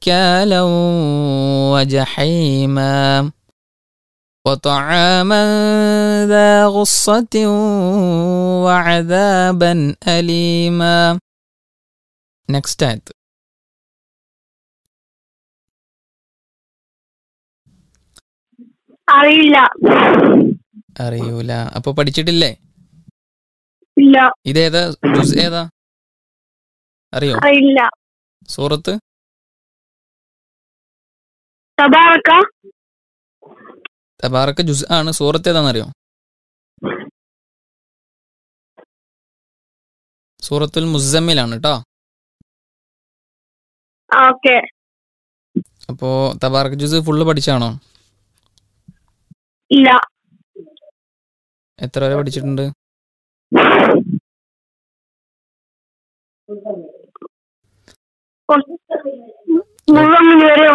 نكالا وجحيما وطعاما ذا غصة وعذابا أليما Next ആയത് അറിയില്ല അറിയൂല അപ്പൊ പഠിച്ചിട്ടില്ലേ ഇല്ല ഇതേതാ ജുസ് ഏതാ അറിയോ അറിയില്ല സൂറത്ത് തബാറക്ക തബാറക്ക് ജുസ് ആണ് സൂറത്ത് ഏതാണെന്നറിയോ സൂറത്തുൽ മുസമ്മിലാണ് കേട്ടോ ഓക്കെ അപ്പോ തബാറക്ക് ജുസ് ഫുള്ള് പഠിച്ചാണോ ഇല്ല എത്ര വരെ പഠിച്ചിട്ടുണ്ട് കുറച്ച്